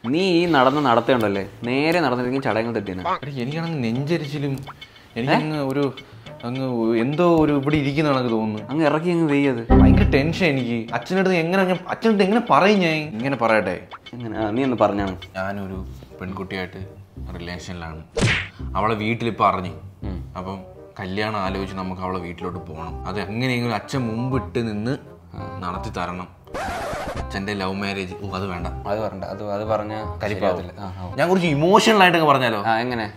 നീ ഈ നടന്ന് നടത്തേണ്ടല്ലേ നേരെ നടന്നില്ലെങ്കിൽ ചടങ്ങ് തെറ്റിന എടി, എനിക്കാണെങ്കിൽ നെഞ്ചരിച്ചിലും എനിക്കങ്ങ് ഒരു അങ്ങ് എന്തോ ഒരു ഇവിടെ ഇരിക്കുന്ന കണക്ക് തോന്നുന്നു അങ്ങ് ഇറക്കി അങ്ങ് വെയ്യത് ഭയങ്കര ടെൻഷൻ എനിക്ക് അച്ഛനടുത്ത് എങ്ങനെ ഞാൻ അച്ഛനടുത്ത് എങ്ങനെ പറയും ഞാൻ ഇങ്ങനെ പറയട്ടെ എങ്ങനെ ആ, നീ ഒന്ന് പറഞ്ഞാണ് ഞാനൊരു പെൺകുട്ടിയായിട്ട് റിലേഷനിലാണ് അവളെ വീട്ടിലിപ്പോൾ അറിഞ്ഞു അപ്പം കല്യാണം ആലോചിച്ച് നമുക്ക് അവളെ വീട്ടിലോട്ട് പോകണം അത് എങ്ങനെയെങ്കിലും അച്ഛൻ മുമ്പിട്ട് നിന്ന് നടത്തി തരണം അച്ഛൻ്റെ ലവ് മാരേജ് ഓ അത് വേണ്ട അത് പറഞ്ഞ അത് അത് പറഞ്ഞ കരിപ്പാവില്ല ഞാൻ കുറച്ച് ഇമോഷണൽ ആയിട്ടൊക്കെ പറഞ്ഞാലോ ആ എങ്ങനെ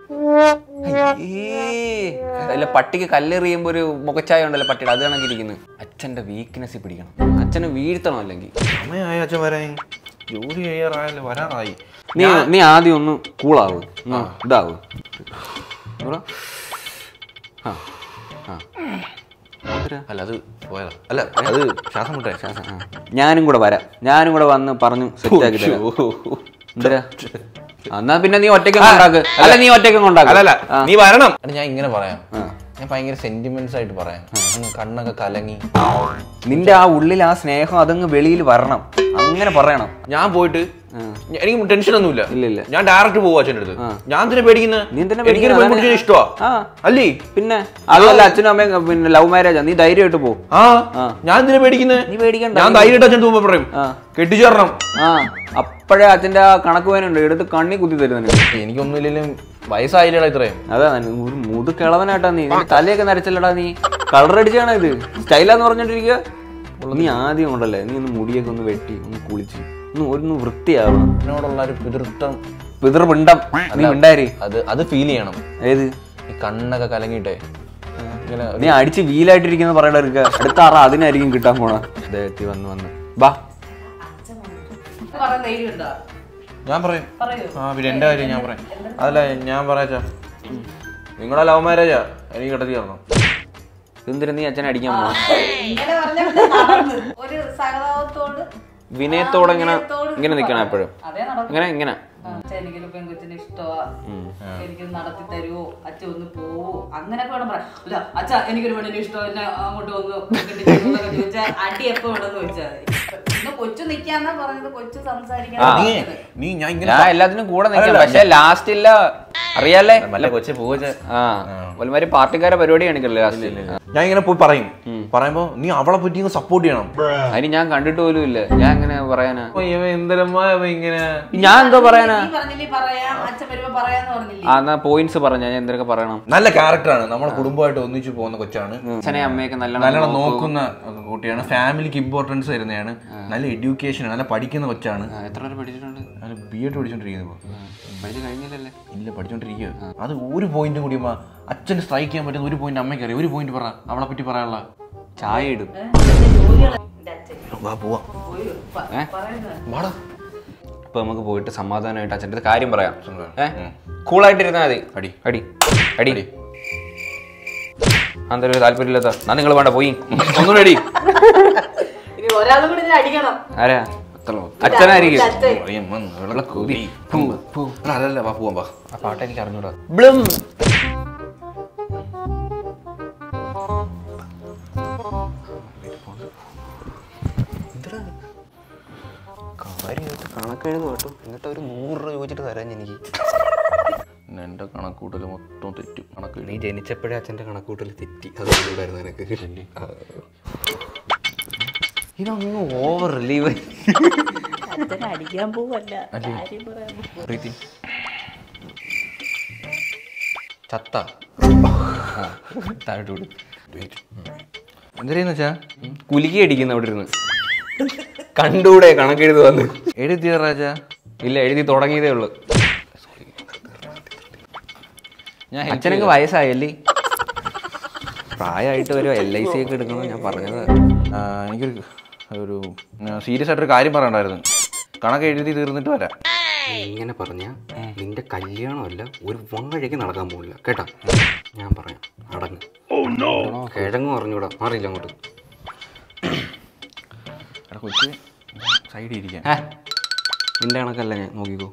അല്ല പട്ടിക്ക് കല്ലെറിയുമ്പോ ഒരു മുഖച്ചായ ഉണ്ടല്ലോ പട്ടിയുടെ അത് കണക്കിരിക്കുന്നു അച്ഛന്റെ വീക്ക്നെസ് പിടിക്കണം അച്ഛനെ വീഴ്ത്തണം അല്ലെങ്കിൽ സമയമായി അച്ഛൻ വരാൻ ജോലി ചെയ്യാറായല്ലോ വരാറായി നീ നീ ആദ്യം ഒന്ന് കൂളാവ് ഇതാവ് ഇവിടെ. ആ ആ അതൊരു- അല്ല അത് പോയതാ അല്ല അത് ശ്വാസം മുട്ടേ ശ്വാസം ആ. ഞാനും കൂടെ വരാം ഞാനും കൂടെ വന്ന് പറഞ്ഞു സെറ്റാക്കി തരാം എന്തരാ എന്നാ പിന്നെ നീ ഒറ്റയ്ക്ക് ഉണ്ടാക്ക് അല്ല നീ ഒറ്റയ്ക്ക് ഉണ്ടാക്ക് അല്ലല്ല നീ വരണം അല്ല ഞാൻ ഇങ്ങനെ പറയാം ഞാൻ ഭയങ്കര സെന്റിമെന്റ്സ് ആയിട്ട് പറയാം അങ്ങ് കണ്ണൊക്കെ കലങ്ങി നിന്റെ ആ ഉള്ളിൽ ആ സ്നേഹം അതങ്ങ് വെളിയിൽ വരണം അങ്ങനെ പറയണം ഞാൻ പോയിട്ട് ഞ- എനിക്ക് ടെൻഷൻ ഒന്നുമില്ല ഇല്ല ഇല്ല ഞാൻ ഡയറക്റ്റ് പോവാ അച്ഛൻ്റെ അടുത്ത് ഞാൻ എന്തിനാ പേടിക്കുന്നത് നീ എന്തിനാ എനിക്കൊരു പേടിക്കുന്നെ? പെൺകുട്ടിയെ ഇഷ്ടമാ ആ അല്ലേ പിന്നെ അതുമല്ല അച്ഛനും അമ്മയും പിന്നെ ലവ് മാരേജാ നീ ധൈര്യമായിട്ട് പോ ആ ഞാൻ എന്തിനാ പേടിക്കുന്നത് നീ പേടിക്കണ്ട ഞാൻ ധൈര്യമായിട്ട് അച്ഛൻ തൂമ്പ പറയും ആ. കെട്ടിച്ചേരണം ആ അപ്പോഴേ അച്ഛന്റെ ആ കണക്ക് വേനുണ്ട് എടുത്ത് കണ്ണി കുത്തി തരുന്നു എനിക്കൊന്നുമില്ലെങ്കിലും വയസ്സായില്ലടാ ഇത്രയും അതാ നിനക്ക് ഒരു മുതു കിളവനാട്ടാ നീ നിന്റെ തലയൊക്കെ നരച്ചല്ലടാ നീ കളർ അടിച്ചാണ് ഇത് സ്റ്റൈലാന്ന് പറഞ്ഞോണ്ടിരിക്കുക നീ ആദ്യം ഉണ്ടല്ലേ നീ ഒന്ന് മുടിയൊക്കെ ഒന്ന് വെട്ടി ഒന്ന് കുളിച്ച് ഒന്ന് ഒന്ന് വൃത്തിയാവണം എന്നോടുള്ള ഒരു പിതൃത്വം പിതൃപിണ്ടം നീ ഉണ്ടായി അത് അത് ഫീൽ ചെയ്യണം ഏത് ഈ കണ്ണൊക്കെ കലങ്ങിയിട്ടേ ഇങ്ങനെ നീ അടിച്ച് വീലായിട്ടിരിക്കുന്ന പറയണ എടുക്ക അടുത്ത അറ അതിനായിരിക്കും കിട്ടാൻ പോണ അദ്ദേഹത്തി വന്ന് വന്ന് ബാ പറയാൻ ധൈര്യമുണ്ടോ ഞാൻ പറയും പറയൂ ആ പിന്നെ എൻ്റെ കാര്യം ഞാൻ പറയാം അതല്ല ഞാൻ പറയാച്ചാ നിങ്ങളുടെ ലവ് മാരേജാ എനിക്ക് കിടത്തി തരണം എന്തിനാ നീ അച്ഛനെ അടിക്കാൻ പോണ ഇങ്ങനെ പറഞ്ഞാൽ നടന്ന് ഒരു സഹതാപത്തോട് വിനയത്തോടെ ഇങ്ങനെ വിനയത്തോട് ഇങ്ങനെ നിക്കണം എപ്പോഴും അതേ നടക്കും ഇങ്ങനെ ഇങ്ങനെ അച്ഛൻ എനിക്കൊരു പെൺകൊച്ചിനെ ഇഷ്ടമാ എനിക്ക് നടത്തി തരുവോ അച്ഛൻ ഒന്ന് പോവോ അങ്ങനെയൊക്കെ വേണം പറയാം അല്ല അച്ഛ എനിക്കൊരു പെണ്ണിനെ ഇഷ്ടം എന്നെ അങ്ങോട്ട് വന്ന് കെട്ടിച്ചേരുന്നൊക്കെ ചോദിച്ചാൽ അടി എപ്പോ വേണമെന്ന് ചോദിച്ചാൽ ഇന്ന് കൊച്ചു നിക്കാന്നാ പറഞ്ഞത് കൊച്ചു സംസാരിക്കാൻ നീ നീ ഞാൻ ഇങ്ങനെ ഞാൻ എല്ലാത്തിനും കൂടെ നിൽക്കാം പക്ഷെ ലാസ്റ്റ് ഇല്ല അറിയാലേ മല്ല കൊച്ചെ പോവച്ച ആ ഒരുമാതിരി പാർട്ടിക്കാരെ പരിപാടി കാണിക്കല്ലേ ലാസ്റ്റ് ഞാൻ ഇങ്ങനെ പോയി പറയും പറയുമ്പോ നീ അവളെ പറ്റി സപ്പോർട്ട് ചെയ്യണം അതിന് ഞാൻ കണ്ടിട്ട് പോലും ഇല്ല ഞാൻ എങ്ങനെ പറയാനാ എന്തരമ്മ ഇങ്ങനെ ഞാൻ എന്തോ പറയാനാ നീ പറഞ്ഞില്ലേ പറയാം അച്ഛൻ വരുമ്പോ പറയാന്ന് പറഞ്ഞില്ലേ ആ എന്നാ പോയിന്റ്സ് പറഞ്ഞ ഞാൻ എന്തൊക്കെ പറയണം നല്ല ക്യാരക്ടറാണ് നമ്മുടെ കുടുംബമായിട്ട് ഒന്നിച്ചു പോകുന്ന കൊച്ചാണ് അച്ഛനെ അമ്മയൊക്കെ നല്ലോണം നല്ലോണം നോക്കുന്ന കുട്ടിയാണ് ഫാമിലിക്ക് ഇമ്പോർട്ടൻസ് തരുന്നതാണ് നല്ല എഡ്യൂക്കേഷൻ നല്ല പഠിക്കുന്ന കൊച്ചാണ് ആ, എത്ര പേര് പഠിച്ചിട്ടുണ്ട് ബി എഡ് പഠിച്ചോണ്ടിരിക്കുന്നത് പഠിച്ചു കഴിഞ്ഞില്ലല്ലേ ഇല്ല പഠിച്ചോണ്ടിരിക്കുക അത് ഒരു പോയിന്റ് കൂടി അമ്മ അച്ഛന് സ്ട്രൈക്ക് ചെയ്യാൻ പറ്റുന്ന ഒരു പോയിന്റ് അമ്മയ്ക്ക് അറിയാം ഒരു പോയിന്റ് പറ അവളെ പറ്റി പറയാനുള്ള ചായ ഇടും ജോലികൾ എന്റെ അച്ഛൻ വാ പോവാ പോയി പ- ഏ? പറയുന്നത് വാടാ ഇപ്പൊ നമുക്ക് പോയിട്ട് സമാധാനമായിട്ട് അച്ഛൻ്റെ അടുത്ത് കാര്യം പറയാം ഏഹ് കൂളായിട്ടിരുന്നാ മതി അടി. അടി അടി അതൊരു താല്പര്യമില്ലാത്ത എന്നാ നിങ്ങൾ വേണ്ട പോയി ഒന്നുകൂടി അടി ഇനി ഒരാളും കൂടി ഇതിനെ അടിക്കണം ആരാ അച്ഛനായിരിക്കും അച്ഛൻ അറിയാം, വന്ന് വെള്ള കൊതി. എടാ, അതല്ല വാ പോവാം വാ ആ പാട്ട് എനിക്ക് അറിഞ്ഞൂടാ ബ്ലും കണക്കെഴുതു കേട്ടോ എന്നിട്ട് ഒരു നൂറ് രൂപ ചോദിച്ചിട്ട് തരാൻ എനിക്ക് പിന്നെ എന്റെ കണക്കൂട്ടൽ മൊത്തം തെറ്റും കണക്ക് നീ ജനിച്ചപ്പോഴേ അച്ഛൻ്റെ കണക്കൂട്ടൽ തെറ്റി അതുകൊണ്ടായിരുന്നു നിനക്ക് ഇതങ്ങ് ഓവർ റിലീവ് അച്ഛനെ അടിക്കാൻ പോവല്ല കാര്യം പറയാൻ പോവാ. പ്രീതി ചത്ത താഴോട്ട് വിടും എന്തിനാന്ന് വെച്ചാ കുലുക്കി അടിക്കുന്ന അവിടെ ഇരുന്ന് കണ്ടൂടെ കണക്കെഴുതു വന്ന് എഴുതിയ രാജ ഇല്ല എഴുതി തുടങ്ങിയതേ ഉള്ളു ഞാൻ അച്ഛനൊക്കെ വയസ്സായല്ലേ പ്രായമായിട്ട് ഒരു എൽ ഐ സി ഒക്കെ എടുക്കണം ഞാൻ പറഞ്ഞത് ആ, എനിക്കൊരു ഒരു സീരിയസ് ആയിട്ടൊരു കാര്യം പറയണ്ടായിരുന്നു കണക്ക് എഴുതി തീർന്നിട്ട് വരാം നീ ഇങ്ങനെ പറഞ്ഞ നിന്റെ കല്യാണമല്ല ഒരു വങ്ങഴേക്ക് നടക്കാൻ പോകില്ല കേട്ടാ ഞാൻ പറയാം അടങ്ങ് കിഴങ്ങ് പറഞ്ഞൂടാ മാറിയില്ല അങ്ങോട്ട് എടാ കൊച്ചു സൈഡിൽ ഇരിക്കാൻ ഏ നിന്റെ കണക്കല്ല ഞാൻ നോക്കിക്കോ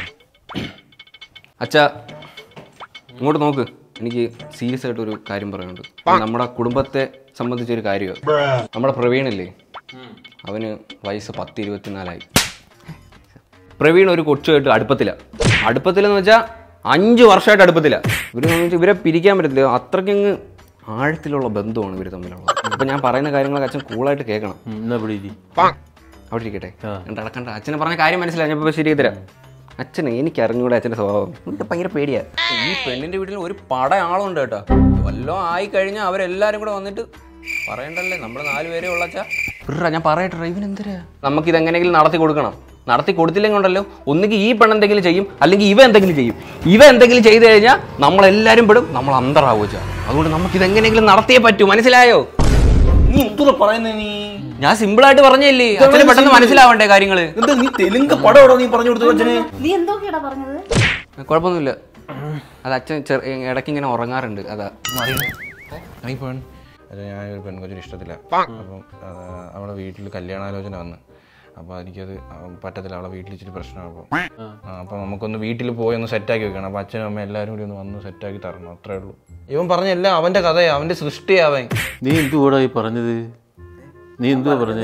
അച്ഛാ ഇങ്ങോട്ട് നോക്ക് എനിക്ക് സീരിയസ് ആയിട്ട് ഒരു കാര്യം പറയാനുണ്ട് നമ്മുടെ കുടുംബത്തെ സംബന്ധിച്ചൊരു കാര്യമാണ് നമ്മുടെ പ്രവീണില്ലേ അവന് വയസ്സ് പത്ത് ഇരുപത്തിനാലായി പ്രവീൺ ഒരു കൊച്ചുമായിട്ട് അടുപ്പത്തില്ല അടുപ്പത്തിലെന്ന് വെച്ചാൽ അഞ്ച് വർഷമായിട്ട് അടുപ്പത്തില്ല ഇവർ ഇവരെ പിരിക്കാൻ പറ്റത്തില്ല അത്രയ്ക്കങ്ങ് ആഴത്തിലുള്ള ബന്ധമാണ് ഇവർ തമ്മിലുള്ളത് അപ്പം ഞാൻ പറയുന്ന കാര്യങ്ങളൊക്കെ അച്ഛൻ കൂളായിട്ട് കേൾക്കണം എന്നാ ഇവിടെ ഇരി. അവിടെ ഇരിക്കട്ടെ കണ്ട അടക്കണ്ട അച്ഛനെ പറഞ്ഞ കാര്യം മനസ്സിലായി ഞാൻ ഇപ്പോൾ ശരിയായി തരാം അച്ഛനെ എനിക്ക് അറിഞ്ഞൂടെ അച്ഛൻ്റെ സ്വഭാവം എനിക്ക് ഭയങ്കര പേടിയാ ഈ പെണ്ണിന്റെ വീട്ടിൽ ഒരു പട ആളുണ്ട് കേട്ടോ വല്ലോ ആയി കഴിഞ്ഞാൽ അവരെല്ലാരും കൂടെ വന്നിട്ട് പറയണ്ടല്ലേ നമ്മൾ നാല് പേരേ ഉള്ള അച്ഛാ ഇറാ ഞാൻ പറയട്ടെ ഇവൻ എന്തിനാ നമുക്ക് ഇത് എങ്ങനെയെങ്കിലും നടത്തി കൊടുക്കണം നടത്തി കൊടുത്തില്ലെങ്കിൽ ഉണ്ടല്ലോ ഒന്നുകിൽ ഈ പെണ്ണ് എന്തെങ്കിലും ചെയ്യും അല്ലെങ്കിൽ ഇവ എന്തെങ്കിലും ചെയ്യും ഇവ എന്തെങ്കിലും ചെയ്തു കഴിഞ്ഞാൽ നമ്മളെല്ലാരും പെടും നമ്മൾ അന്തറാവും അച്ഛാ അതുകൊണ്ട് നമുക്ക് ഇത് എങ്ങനെയെങ്കിലും നടത്തിയേ പറ്റൂ മനസ്സിലായോ നീ എന്തുവാ പറയുന്നേ നീ ഞാൻ സിമ്പിൾ ആയിട്ട് പറഞ്ഞില്ലേ അച്ഛന് പെട്ടെന്ന് മനസ്സിലാവണ്ടേ കാര്യങ്ങള് എന്താ നീ തെലുങ്ക് പടമാണോ നീ പറഞ്ഞു കൊടുത്തു അച്ഛന് നീ എന്തൊക്കെയാടാ പറഞ്ഞത് കുഴപ്പമൊന്നുമില്ല അത് അച്ഛൻ ചെറു ഇടയ്ക്ക് ഇങ്ങനെ ഉറങ്ങാറുണ്ട് അതാ ഈ പെൺ അത് ഞാൻ ഒരു പെൺകൊച്ചിന് ഇഷ്ടത്തില്ല അപ്പം ആ, അവളെ വീട്ടിൽ കല്യാണാലോചന വന്ന് അപ്പോൾ എനിക്കത് ആ, പറ്റത്തില്ല അവളെ വീട്ടിൽ ഇച്ചിരി പ്രശ്നമാണ് അപ്പോൾ അപ്പോൾ നമുക്കൊന്ന് വീട്ടിൽ പോയി ഒന്ന് സെറ്റാക്കി വെക്കണം അപ്പോൾ അച്ഛനും അമ്മ എല്ലാവരും കൂടി ഒന്ന് വന്ന് സെറ്റാക്കി തരണം അത്രേ ഉള്ളൂ ഇവൻ പറഞ്ഞല്ല അവൻ്റെ കഥയാ അവൻ്റെ സൃഷ്ടിയാവൻ നീ എന്തുവാടാ ഈ പറഞ്ഞത് നീ എന്തുവാ പറഞ്ഞേ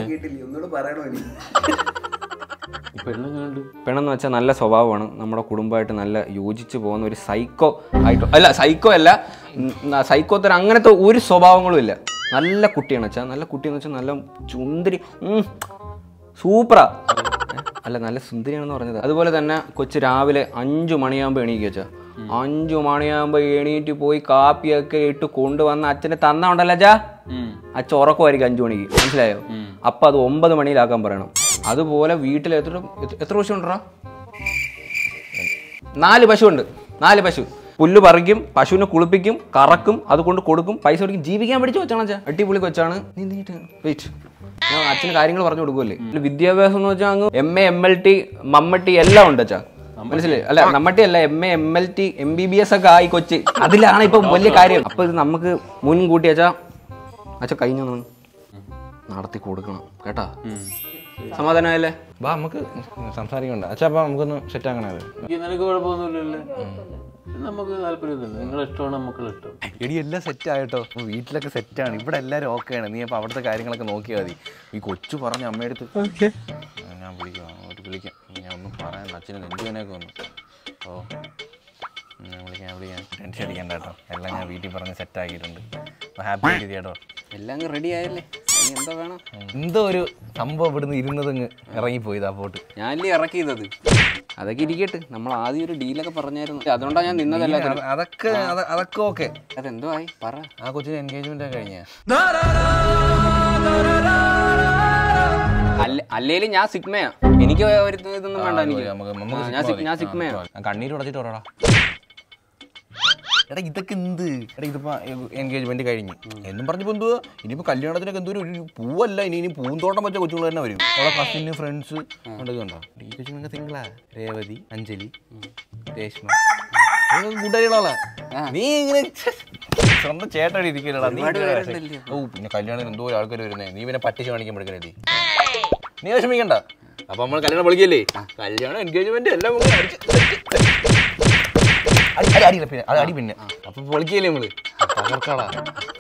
ഈ പെണ്ണെങ്ങാണ്ട് പെണ്ണെന്ന് വെച്ചാൽ നല്ല സ്വഭാവമാണ് നമ്മുടെ കുടുംബമായിട്ട് നല്ല യോജിച്ച് പോകുന്ന ഒരു സൈക്കോ ആയിട്ട് അല്ല സൈക്കോ അല്ല സൈക്കോ തരം അങ്ങനത്തെ ഒരു സ്വഭാവങ്ങളും ഇല്ല നല്ല കുട്ടിയാണ് വെച്ചാൽ നല്ല കുട്ടിയെന്ന് വെച്ചാൽ നല്ല ചുന്ദരി ഉം, സൂപ്പറാ ഏ, അല്ല നല്ല സുന്ദരിയാണെന്ന് പറഞ്ഞത് അതുപോലെ തന്നെ കൊച്ച് രാവിലെ അഞ്ചു മണിയാകുമ്പോൾ എണീക്കുക വെച്ചാൽ അഞ്ചു മണിയാകുമ്പോൾ എണീറ്റ് പോയി കാപ്പിയൊക്കെ ഇട്ട് കൊണ്ടുവന്ന് അച്ഛന് തന്ന ഉണ്ടല്ലോ അച്ഛാ അച്ഛൻ ഉറക്കമായിരിക്കും അഞ്ചു മണിക്ക് മനസ്സിലായോ അപ്പൊ അത് ഒമ്പത് മണിയിലാക്കാൻ പറയണം അതുപോലെ വീട്ടിൽ എത്ര എത്ര പശു ഉണ്ടോ നാല് പശു ഉണ്ട് നാല് പശു പുല്ല് പറിക്കും പശുവിനെ കുളിപ്പിക്കും കറക്കും അത് കൊണ്ട് കൊടുക്കും പൈസ കൊടുക്കും ജീവിക്കാൻ പഠിച്ചു വെച്ചാണ് അച്ഛാ അടിപൊളി കൊച്ചാണ് നീ നീട്ട് വെയിറ്റ് ഞാൻ അച്ഛന് കാര്യങ്ങൾ പറഞ്ഞു കൊടുക്കുമല്ലേ ഇതില് വിദ്യാഭ്യാസം എന്ന് വെച്ചാൽ അങ്ങ് M A M L T മമ്മട്ടി എല്ലാം ഉണ്ട് അച്ഛാ മനസ്സിലായി അല്ല നമ്മട്ടി അല്ല M A M L T M B B S ഒക്കെ ആയി കൊച്ച് അതിലാണ് ഇപ്പൊ വലിയ കാര്യം അപ്പൊ ഇത് നമുക്ക് മുൻകൂട്ടി അച്ഛാ അച്ഛ കഴിഞ്ഞു നടത്തി കൊടുക്കണം കേട്ടാ സമാധാനമായല്ലേ വാ നമുക്ക് സംസാരിക്കണ്ട അച്ഛാ അപ്പോൾ നമുക്കൊന്ന് സെറ്റാക്കണേ അത് ഈ നിനക്ക് കുഴപ്പമൊന്നുമില്ലല്ലേ നമുക്ക് താല്പര്യമൊന്നുമില്ല നിങ്ങളുടെ ഇഷ്ടമാണ് നമുക്കുള്ള ഇഷ്ടം എടി എല്ലാം സെറ്റ് ആയിട്ടോ വീട്ടിലൊക്കെ സെറ്റാണ് ഇവിടെ എല്ലാവരും ഓക്കെയാണ് നീ അപ്പോൾ അവിടുത്തെ കാര്യങ്ങളൊക്കെ നോക്കിയാൽ മതി ഈ കൊച്ചു പറഞ്ഞ അമ്മയടുത്ത് ആ, ഞാൻ വിളിക്കാം ഒരു വിളിക്കാം ഞാൻ ഒന്നും പറയാനില്ല അച്ഛന് നെഞ്ചുവേനൊക്കെ വന്നു ഓ ഞാൻ വിളിക്കാം ഞാൻ വിളിക്കാം ടെൻഷൻ അടിക്കണ്ട കേട്ടോ എല്ലാം ഞാൻ വീട്ടിൽ പറഞ്ഞ് സെറ്റ് ആക്കിയിട്ടുണ്ട് ഹാപ്പി ആയിട്ട് കേട്ടോ എല്ലാം റെഡി ആയല്ലേ ഇനി എന്താ വേണം എന്തോ ഒരു സംഭവം ഇവിടുന്ന് ഇരുന്നതങ്ങ് ഇറങ്ങിപ്പോയി ആ പോട്ട് ഞാനല്ലേ ഇറക്കിയത് അതൊക്കെ ഇരിക്കട്ടെ നമ്മൾ ആദ്യം ഒരു ഡീലൊക്കെ പറഞ്ഞായിരുന്നു അതുകൊണ്ടാണ് ഞാൻ നിന്നതല്ല അതൊക്കെ അത- അതൊക്കെ ഓക്കെ അതെന്തോ ആയി പറ ആ കൊച്ചിന് എൻഗേജ്മെന്റ് ഒക്കെ കഴിഞ്ഞ അല്ല അല്ലേലും ഞാൻ സിഗ്മയാ എനിക്ക് ഒരു ഇതൊന്നും വേണ്ട എനിക്ക് ആ, ഞാൻ സിഗ്- ഞാൻ സിഗ്മയാ കണ്ണീര് ഉടച്ചിട്ട് പറയടാ എടാ ഇതൊക്കെ എന്ത് എടാ ഇതിപ്പോ എൻഗേജ്മെന്റ് കഴിഞ്ഞു എന്നും പറഞ്ഞപ്പോ എന്തുവാ ഇനിയിപ്പോ കല്യാണത്തിനൊക്കെ എന്തോ ഒരു പൂവല്ല ഇനി ഇനി പൂന്തോട്ടം വെച്ച കൊച്ചുങ്ങൾ തന്നെ വരും അവളെ കസിന് ഫ്രണ്ട്സ് ഉണ്ടോ ഈ കൊച്ചുങ്ങളൊക്കെ തിങ്കളാ രേവതി അഞ്ജലി രേഷ്മ കൂട്ടുകാരികളാ നീ ഇങ്ങനെ സ്വന്തം ചേട്ടാടി ഇരിക്കലടാ നീ ഇങ്ങനെ ഓ പിന്നെ കല്യാണത്തിന് എന്തോ ആൾക്കാർ വരുന്നേ നീ പിന്നെ പറ്റിച്ച് കാണിക്കുമ്പോഴേക്കടി നീ വിഷമിക്കണ്ട അപ്പൊ നമ്മൾ കല്യാണം വിളിക്കല്ലേ കല്യാണം എൻഗേജ്മെന്റ് എല്ലാം നമുക്ക് അടിച്ച് അടി അടി അടിയില്ല പിന്നെ അത് അടി പിന്നെ അപ്പൊ പൊളിക്കല്ലേ നമ്മള് തകർക്കാടാ